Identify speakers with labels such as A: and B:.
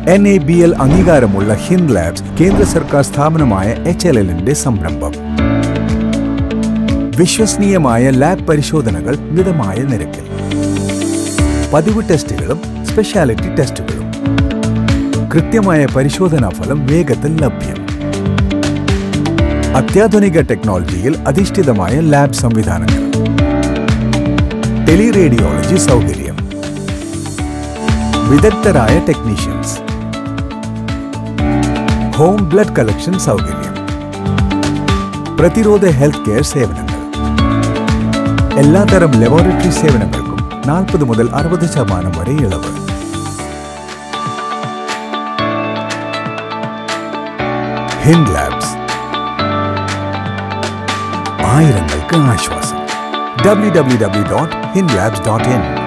A: N A B L അംഗീകാരമുള്ള Hind labs കേന്ദ്ര സർക്കാർ സ്ഥാപനമായ എച്ച് എൽ എല്ലിന്റെ സംരംഭം വിശ്വസനീയമായ ലാബ് പരിശോധനകൾ മിതമായ നിരക്കിൽ പതിവ് ടെസ്റ്റുകളും സ്പെഷ്യാലിറ്റി ടെസ്റ്റുകളും കൃത്യമായ പരിശോധനാ ഫലം വേഗത്തിൽ ലഭ്യം അത്യാധുനിക ടെക്നോളജിയിൽ അധിഷ്ഠിതമായ ലാബ് സംവിധാനങ്ങൾ ടെലിറേഡിയോളജി സൗകര്യം വിദഗ്ധരായ ടെക്നീഷ്യൻസ് ഹോം ബ്ലഡ് കളക്ഷൻ സൗകര്യം പ്രതിരോധ ഹെൽത്ത് കെയർ സേവനങ്ങൾ എല്ലാത്തരം ലബോറട്ടറി സേവനങ്ങൾക്കും നാൽപ്പത് മുതൽ അറുപത് ശതമാനം വരെ ഇളവ് ഹിന്ദ് ലാബ്സ് ആയിരങ്ങൾക്ക് ആശ്വാസം W W W dot Hind Labs dot in